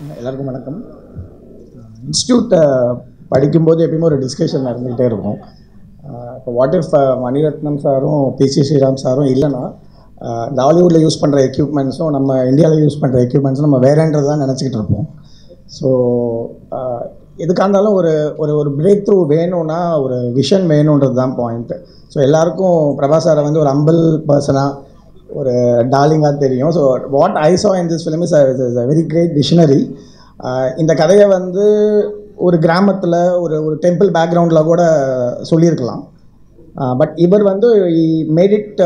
எல்லாருக்கும் வணக்கம் இன்ஸ்டியூட் படிக்கும்போது எப்பயுமே ஒரு டிஸ்கஷன் நடந்துக்கிட்டே இருக்கும் இப்போ வாட் இஃப் மணிரத்னம் சாரும் பிசி ஸ்ரீராம் சாரும் இல்லைன்னா அஹ், இந்த ஹாலிவுட்டில் யூஸ் பண்ணுற எக்யூப்மெண்ட்ஸும் நம்ம இந்தியாவில் யூஸ் பண்ணுற எக்யூப்மெண்ட்ஸும் நம்ம வேறன்றது தான் நினச்சிக்கிட்டு இருப்போம் ஸோ எதுக்காக இருந்தாலும் ஒரு ஒரு ஒரு பிரேக் த்ரூ வேணும்னா ஒரு விஷன் வேணுன்றது தான் பாயிண்ட்டு ஸோ எல்லாருக்கும் பிரபாஸ் சாரை வந்து ஒரு அம்பல் பர்சனாக ஒரு டார்லிங்காக தெரியும் so what I saw in this film is a is a very great dictionary ah இந்த கதையை வந்து ஒரு கிராமத்தில் ஒரு ஒரு டெம்பிள் பேக்ரவுண்டில் கூட சொல்லியிருக்கலாம் பட் இவர் வந்து மேட் இட்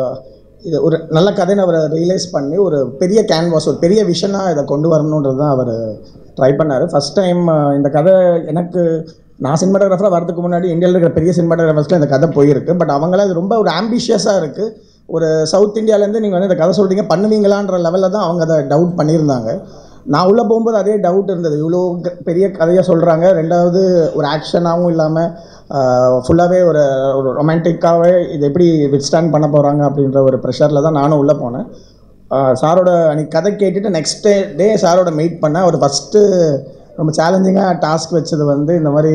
இது ஒரு நல்ல கதையை அவரை ரியலைஸ் பண்ணி ஒரு பெரிய கேன்வாஸ் ஒரு பெரிய விஷனாக இதை கொண்டு வரணுன்றது தான் அவர் ட்ரை பண்ணார் ஃபஸ்ட் டைம் இந்த கதை எனக்கு நான் சினிமாட்டோகிராஃபராக வரதுக்கு முன்னாடி இந்தியாவில் இருக்கிற பெரிய சினிமாட்டோகிராஃபர்ஸில் இந்த கதை போயிருக்கு பட் அவங்களாம் இது ரொம்ப ஒரு ஆம்பிஷியஸாக இருக்குது ஒரு சவுத் இந்தியாவிலேருந்து நீங்கள் வந்து இந்த கதை சொல்கிறீங்க பண்ணுவீங்களான்ற லெவலில் தான் அவங்க அதை டவுட் பண்ணியிருந்தாங்க நான் உள்ளே போகும்போது அதே டவுட் இருந்தது இவ்வளோ க- பெரிய கதையாக சொல்கிறாங்க ரெண்டாவது ஒரு ஆக்ஷனாகவும் இல்லாமல் ஃபுல்லாகவே ஒரு ஒரு ரொமான்டிக்காகவே இது எப்படி வித்ஸ்டாண்ட் பண்ண போகிறாங்க அப்படின்ற ஒரு ப்ரெஷரில் தான் நானும் உள்ளே போனேன் ஆஹ் சாரோட அன்னைக்கு கதை கேட்டுட்டு நெக்ஸ்ட் டே டே சாரோட மீட் பண்ணேன் அவர் ஃபஸ்ட்டு ரொம்ப சேலஞ்சிங்காக டாஸ்க் வச்சது வந்து இந்த மாதிரி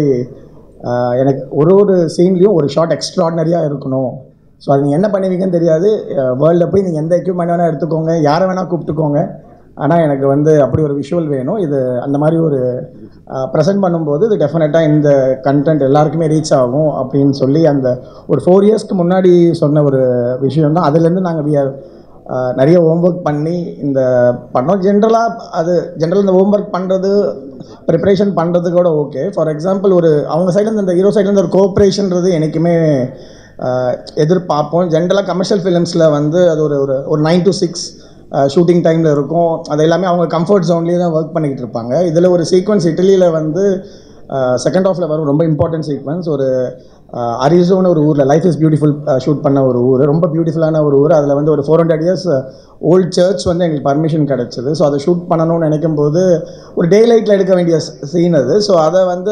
ஆஹ் எனக்கு ஒரு ஒரு சீன்லேயும் ஒரு ஷார்ட் எக்ஸ்ட்ராடினரியாக இருக்கணும் ஸோ அது நீங்கள் என்ன பண்ணுவீங்கன்னு தெரியாது வேர்ல்டில் போய் நீங்கள் எந்த எக்யூப்மெண்ட் வேணால் எடுத்துக்கோங்க யாரை வேணால் கூப்பிட்டுக்கோங்க ஆனால் எனக்கு வந்து அப்படி ஒரு விஷுவல் வேணும் இது அந்த மாதிரி ஒரு ப்ரெசென்ட் பண்ணும்போது இது டெஃபினட்டாக இந்த கண்டென்ட் எல்லாருக்குமே ரீச் ஆகும் அப்படின்னு சொல்லி அந்த ஒரு ஃபோர் இயர்ஸ்க்கு முன்னாடி சொன்ன ஒரு விஷயம் தான் அதுலேருந்து நாங்கள் வி ஆர் நிறைய ஹோம்ஒர்க் பண்ணி இந்த பண்ணோம் ஜென்ரலாக அது ஜென்ரல் இந்த ஹோம்ஒர்க் பண்ணுறது ப்ரிப்பரேஷன் பண்ணுறது கூட ஓகே ஃபார் எக்ஸாம்பிள் ஒரு அவங்க சைட்லேருந்து இந்த ஹீரோ சைட்லேருந்து ஒரு கோஆப்ரேஷன்றது என்றைக்குமே ஆஹ், எதிர்பார்ப்போம் ஜென்ரலாக கமர்ஷியல் ஃபிலிம்ஸில் வந்து அது ஒரு ஒரு ஒரு நைன் டு சிக்ஸ் ஷூட்டிங் டைமில் இருக்கும் அது எல்லாமே அவங்க கம்ஃபர்ட் ஜோன்லேயே தான் ஒர்க் பண்ணிக்கிட்டு இருப்பாங்க இதில் ஒரு சீக்வன்ஸ் இட்டலியில் வந்து செகண்ட் ஆஃபில் வரும் ரொம்ப இம்பார்ட்டன்ட் சீக்வன்ஸ் ஒரு அரிசோன்னு ஒரு ஊரில் லைஃப் இஸ் பியூட்டிஃபுல் ஷூட் பண்ண ஒரு ஊர் ரொம்ப பியூட்டிஃபுல்லான ஒரு ஊர் அதில் வந்து ஒரு four hundred years old church வந்து எங்களுக்கு பர்மிஷன் கிடச்சிது ஸோ அதை ஷூட் பண்ணணும்னு நினைக்கும் போது ஒரு டே லைட்டில் எடுக்க வேண்டிய சீன் அது ஸோ அதை வந்து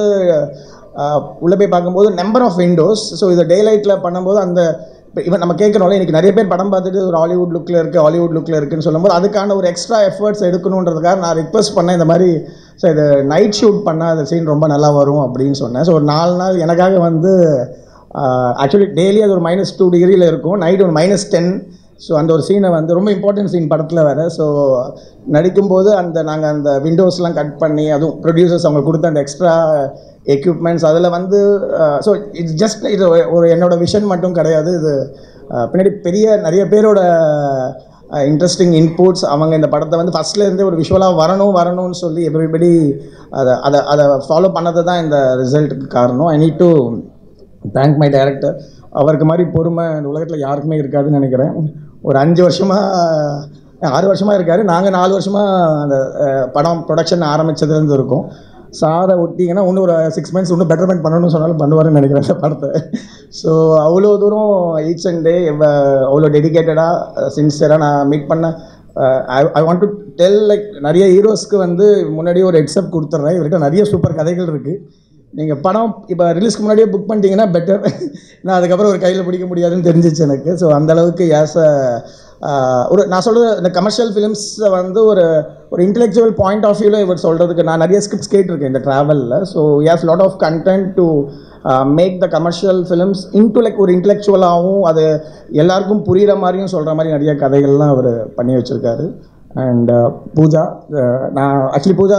உள்ளே போய் பார்க்கும்போது நம்பர் ஆஃப் விண்டோஸ் ஸோ இதை டே லைட்டில் பண்ணும்போது அந்த இப்போ இவன் நம்ம கேட்குறோம்ல இன்றைக்கி நிறைய பேர் படம் பார்த்துட்டு ஒரு ஹாலிவுட் லுக்கில் இருக்குது ஹாலிவுட் லுக்கில் இருக்குன்னு சொல்லும்போது அதுக்கான ஒரு எக்ஸ்ட்ரா எஃபர்ட்ஸ் எடுக்கணுன்றதுக்காக நான் ரிக்வெஸ்ட் பண்ணேன் இந்த மாதிரி ஸோ இது நைட் ஷூட் பண்ணால் அந்த சீன் ரொம்ப நல்லா வரும் அப்படின்னு சொன்னேன் ஸோ ஒரு நாலு நாள் எனக்காக வந்து ஆக்சுவலி டெய்லி அது ஒரு மைனஸ் டூ டிகிரியில் இருக்கும் நைட் ஒரு மைனஸ் டென் ஸோ அந்த ஒரு சீனை வந்து ரொம்ப இம்பார்ட்டன்ட் சீன் படத்தில் வேறு ஸோ நடிக்கும்போது அந்த நாங்கள் அந்த விண்டோஸ்லாம் கட் பண்ணி அதுவும் ப்ரொடியூசர்ஸ் அவங்க கொடுத்த அந்த எக்ஸ்ட்ரா எக்யூப்மெண்ட்ஸ் அதில் வந்து ஸோ இட்ஸ் ஜஸ்ட் இது ஒரு என்னோட விஷன் மட்டும் கிடையாது இது அஹ், பின்னாடி பெரிய நிறைய பேரோட இன்ட்ரெஸ்டிங் இன்புட்ஸ் அவங்க இந்த படத்தை வந்து ஃபஸ்ட்லேருந்தே ஒரு விஷுவலாக வரணும் வரணும்னு சொல்லி எவ்ரிபடி அதை அதை அதை ஃபாலோ பண்ணது தான் இந்த ரிசல்ட்டுக்கு காரணம் I need to thank my director அவருக்கு மாதிரி பொறுமை இந்த உலகத்தில் யாருக்குமே இருக்காதுன்னு நினைக்கிறேன் ஒரு அஞ்சு வருஷமாக ஆறு வருஷமாக இருக்கார் நாங்கள் நாலு வருஷமாக அந்த அஹ், படம் ப்ரொடக்ஷன் ஆரம்பித்ததுலேருந்து இருக்கோம் சாரை ஒட்டிங்கன்னா இன்னும் ஒரு சிக்ஸ் மந்த்ஸ் இன்னும் பெட்டர்மெண்ட் பண்ணணும்னு சொன்னாலும் பண்ணுவாருன்னு நினைக்கிறேன் இந்த படத்தை ஸோ அவ்வளோ தூரம் ஈச் அண்ட் டே அவ்வளோ டெடிக்கேட்டடாக சின்சியராக நான் மீட் பண்ண I want to tell like நிறைய ஹீரோஸ்க்கு வந்து முன்னாடியே ஒரு ஹெட்ஸ்அப் கொடுத்துட்றேன் இவர்கிட்ட நிறைய சூப்பர் கதைகள் இருக்குது நீங்கள் படம் இப்போ ரிலீஸ்க்கு முன்னாடியே புக் பண்ணிட்டீங்கன்னா பெட்டர் நான் அதுக்கப்புறம் ஒரு கையில் பிடிக்க முடியாதுன்னு தெரிஞ்சிச்சு எனக்கு ஸோ அந்த அளவுக்கு ஆஸ் அ ஒரு நான் சொல்கிறது இந்த கமர்ஷியல் ஃபிலிம்ஸை வந்து ஒரு ஒரு இன்டெலெக்சுவல் பாயிண்ட் ஆஃப் வியூவில் இவர் சொல்கிறதுக்கு நான் நிறைய ஸ்கிரிப்ட்ஸ் கேட்டிருக்கேன் இந்த ட்ராவலில் so as lot of content to make the commercial films into like ஒரு இன்டெலெக்சுவலாகவும் அது எல்லாருக்கும் புரிகிற மாதிரியும் சொல்கிற மாதிரி நிறைய கதைகள்லாம் அவர் பண்ணி வச்சுருக்காரு அண்ட் பூஜா அஹ் நான் ஆக்சுவலி பூஜா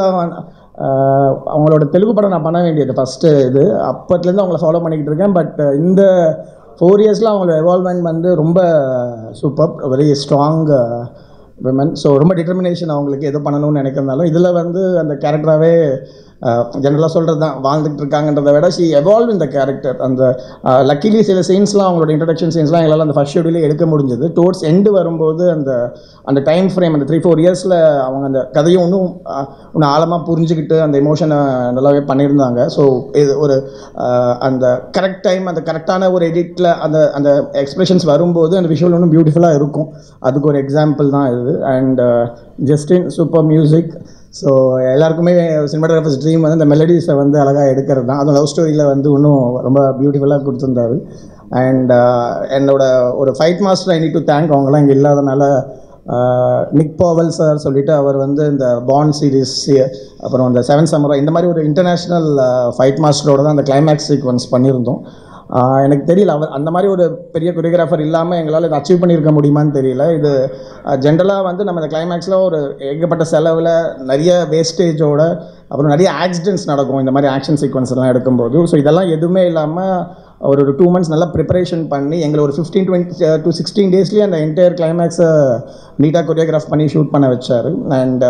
அஹ் அவங்களோட தெலுங்கு படம் நான் பண்ண வேண்டியது ஃபஸ்ட்டு இது அப்பத்துலேருந்து அவங்கள ஃபாலோ பண்ணிக்கிட்டு இருக்கேன் பட் இந்த ஃபோர் இயர்ஸில் அவங்களோட எவால்வ்மெண்ட் வந்து ரொம்ப super very strong women so ரொம்ப டிட்டர்மினேஷன் அவங்களுக்கு எது பண்ணணும்னு நினைக்கிறதுனாலும் இதில் வந்து அந்த கேரக்டராகவே ஜென்ரலாக சொல்கிறது தான் வாழ்ந்துட்டு இருக்காங்கன்றதை விட ஷி எவால்வ் இந்த கேரக்டர் அந்த லக்கிலி சில சீன்ஸ்லாம் அவங்களோட இன்ட்ரடக்ஷன் சீன்ஸ்லாம் எங்களால் அந்த ஃபஸ்ட் ஷெடியூலே எடுக்க முடிஞ்சது டுவோர்ட்ஸ் எண்டு வரும்போது அந்த அந்த டைம் ஃப்ரேம் அந்த த்ரீ ஃபோர் இயர்ஸில் அவங்க அந்த கதையும் இன்னும் அஹ், இன்னும் ஆழமாக புரிஞ்சுக்கிட்டு அந்த எமோஷனை நல்லாவே பண்ணியிருந்தாங்க ஸோ இது ஒரு அஹ், அந்த கரெக்ட் டைம் அந்த கரெக்டான ஒரு எடிட்டில் அந்த அந்த எக்ஸ்பிரஷன்ஸ் வரும்போது அந்த விஷுவல் இன்னும் பியூட்டிஃபுல்லாக இருக்கும் அதுக்கு ஒரு எக்ஸாம்பிள் தான் இது and Justin super music so எல்லாருக்குமே சினிமாட்டோகிராஃபர்ஸ் ட்ரீம் வந்து இந்த மெலடிஸை வந்து அழகாக எடுக்கிறது தான் அதுவும் லவ் ஸ்டோரியில் வந்து இன்னும் ரொம்ப பியூட்டிஃபுல்லாக கொடுத்துருந்தாரு அண்ட் என்னோட ஒரு fight master I need to thank அவங்களாம் இங்கே இல்லாதனால நிக் பாவல் சார் சொல்லிட்டு அவர் வந்து இந்த பாண்ட் சீரிஸ் அப்புறம் இந்த செவன் சமரா இந்த மாதிரி ஒரு இன்டர்நேஷ்னல் ஃபைட் மாஸ்டரோட தான் அந்த கிளைமேக்ஸ் சீக்வன்ஸ் பண்ணியிருந்தோம் ஆஹ் எனக்கு தெரியல அவர் அந்த மாதிரி ஒரு பெரிய கொரியோகிராஃபர் இல்லாமல் எங்களால் இதை அச்சீவ் பண்ணியிருக்க முடியுமான்னு தெரியல இது ஜென்ரலாக வந்து நம்ம இந்த கிளைமேக்ஸில் ஒரு ஏகப்பட்ட செலவில் நிறைய வேஸ்டேஜோட அப்புறம் நிறைய ஆக்சிடென்ட்ஸ் நடக்கும் இந்த மாதிரி ஆக்ஷன் சீக்வன்ஸ் எல்லாம் எடுக்கும்போது ஸோ இதெல்லாம் எதுவுமே இல்லாமல் ஒரு ஒரு டூ மந்த்ஸ் நல்லா ப்ரிப்பரேஷன் பண்ணி எங்களை ஒரு ஃபிஃப்டீன் டுவெண்ட்டி டு சிக்ஸ்டீன் டேஸ்லேயே அந்த என்டையர் கிளைமேக்ஸை நீட்டாக கொரியோகிராஃப் பண்ணி ஷூட் பண்ண வச்சார் அண்ட்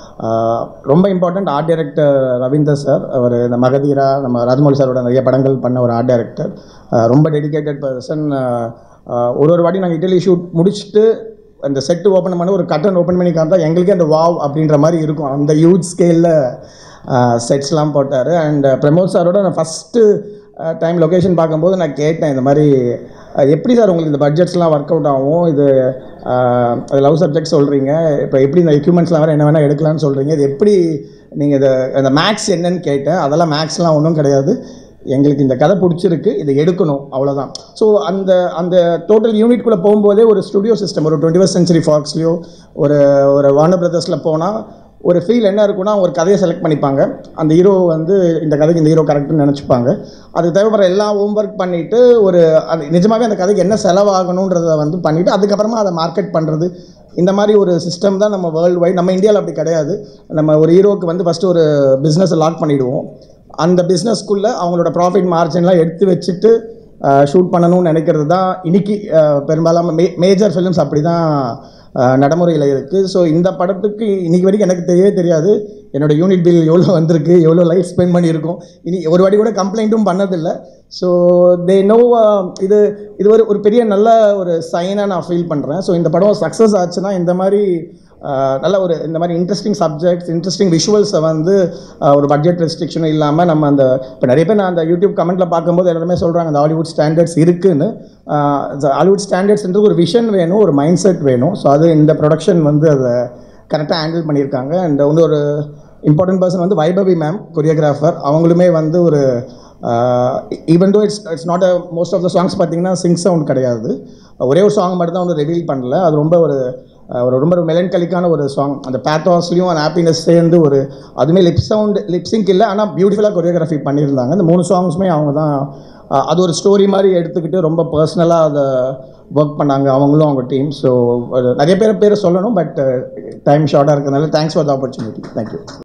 ரொம்ப important art director Ravinder sir அவர் இந்த மகதீரா நம்ம ராஜமௌலி சாரோட நிறைய படங்கள் பண்ண ஒரு ஆர்ட் டைரக்டர் ரொம்ப டெடிகேட்டட் பர்சன் ஒரு ஒரு வாட்டி நாங்கள் இட்டலி ஷூட் முடிச்சுட்டு அந்த செட்டு ஓப்பன் பண்ண ஒரு கட்டன் ஓப்பன் பண்ணி காமிச்சா எங்களுக்கே அந்த வாவ் அப்படின்ற மாதிரி இருக்கும் அந்த ஹியூஜ் ஸ்கேலில் செட்ஸ்லாம் போட்டார் அண்ட் பிரமோத் சாரோட நான் ஃபஸ்ட்டு டைம் லொக்கேஷன் பார்க்கும்போது நான் கேட்டேன் இந்த மாதிரி அஹ், எப்படி சார் உங்களுக்கு இந்த பட்ஜெட்ஸ்லாம் ஒர்க் அவுட் ஆகும் இது அஹ், அது லவ் சப்ஜெக்ட் சொல்கிறீங்க இப்போ எப்படி இந்த எக்யூப்மெண்ட்ஸ்லாம் வேறு என்ன வேணால் எடுக்கலாம்னு சொல்கிறீங்க இது எப்படி நீங்கள் இதை அந்த மேக்ஸ் என்னன்னு கேட்டேன் அதெல்லாம் மேக்ஸ்லாம் ஒன்றும் கிடையாது எங்களுக்கு இந்த கதை பிடிச்சிருக்கு இதை எடுக்கணும் அவ்வளோதான் ஸோ அந்த அந்த டோட்டல் யூனிட்குள்ளே போகும்போதே ஒரு ஸ்டுடியோ சிஸ்டம் ஒரு டுவெண்ட்டி ஃபஸ்ட் சென்ச்சுரி ஃபாக்ஸ்லையோ ஒரு ஒரு வார்னர் பிரதர்ஸில் போனால் ஒரு ஃபீல் என்ன இருக்குன்னா ஒரு கதையை செலக்ட் பண்ணிப்பாங்க அந்த ஹீரோ வந்து இந்த கதைக்கு இந்த ஹீரோ கரெக்ட்னு நினச்சிப்பாங்க அதுக்கு தேவைப்படுற எல்லா ஹோம் ஒர்க் பண்ணிவிட்டு ஒரு அது நிஜமாகவே அந்த கதைக்கு என்ன செலவாகணுன்றதை வந்து பண்ணிவிட்டு அதுக்கப்புறமா அதை மார்க்கெட் பண்ணுறது இந்த மாதிரி ஒரு சிஸ்டம் தான் நம்ம வேர்ல்டு வைட் நம்ம இந்தியாவில் அப்படி கிடையாது நம்ம ஒரு ஹீரோக்கு வந்து ஃபஸ்ட்டு ஒரு பிஸ்னஸை லாக் பண்ணிவிடுவோம் அந்த பிஸ்னஸ்க்குள்ளே அவங்களோட ப்ராஃபிட் மார்ஜின்லாம் எடுத்து வச்சுட்டு ஷூட் பண்ணணும்னு நினைக்கிறது தான் இன்னைக்கு அஹ், பெரும்பாலான மே மேஜர் ஃபிலிம்ஸ் அப்படி தான் நடைமுறையில் இருக்குது ஸோ இந்த படத்துக்கு இன்னைக்கு வரைக்கும் எனக்கு தெரியவே தெரியாது என்னோட யூனிட் பில் எவ்வளோ வந்திருக்கு எவ்வளோ லைஃப் ஸ்பெண்ட் பண்ணியிருக்கோம் இனி ஒரு வாட்டி கூட கம்ப்ளைண்ட்டும் பண்ணதில்லை ஸோ தே நோ இது இது ஒரு ஒரு பெரிய நல்ல ஒரு சைனாக நான் ஃபீல் பண்ணுறேன் ஸோ இந்த படம் சக்ஸஸ் ஆச்சுன்னா இந்த மாதிரி ஆஹ் நல்ல ஒரு இந்த மாதிரி இன்ட்ரெஸ்டிங் சப்ஜெக்ட்ஸ் இன்ட்ரெஸ்டிங் விஷுவல்ஸை வந்து ஆஹ் ஒரு பட்ஜெட் ரெஸ்ட்ரிக்ஷனும் இல்லாமல் நம்ம அந்த இப்போ நிறைய பேர் நான் அந்த யூடியூப் கமெண்ட்டில் பார்க்கும்போது எல்லாருமே சொல்கிறாங்க அந்த ஹாலிவுட் ஸ்டாண்டர்ட்ஸ் இருக்குன்னு ஹாலிவுட் ஸ்டாண்டர்ட்ஸ்ன்றது ஒரு விஷன் வேணும் ஒரு மைண்ட் செட் வேணும் ஸோ அது இந்த ப்ரொடக்ஷன் வந்து அதை கரெக்டாக ஹேண்டில் பண்ணியிருக்காங்க அண்ட் வந்து ஒரு இம்பார்ட்டன்ட் பர்சன் வந்து வைபவி மேம் கொரியோகிராஃபர் அவங்களுமே வந்து ஒரு even though it's it's not a most of the songs பார்த்தீங்கன்னா சிங் சவுண்ட் கிடையாது ஒரே ஒரு சாங் மட்டும் தான் ஒன்று ரிவீல் பண்ணல அது ரொம்ப ஒரு அஹ், ஒரு ரொம்ப மெலன்கலிக்கான ஒரு சாங் அந்த பேத்தாஸ்லையும் அந்த ஹாப்பினஸ் சேர்ந்து ஒரு அதுவுமே லிப் சவுண்ட் லிப்ஸிங்க் இல்லை ஆனால் பியூட்டிஃபுல்லாக கொரியோகிராஃபி பண்ணியிருந்தாங்க இந்த மூணு சாங்ஸுமே அவங்க தான் அஹ், அது ஒரு ஸ்டோரி மாதிரி எடுத்துக்கிட்டு ரொம்ப பர்சனலாக அதை ஒர்க் பண்ணாங்க அவங்களும் அவங்க டீம் ஸோ நிறைய பேர் பேர் சொல்லணும் பட் டைம் ஷார்ட்டாக இருக்கிறதுனால thanks for the opportunity thank you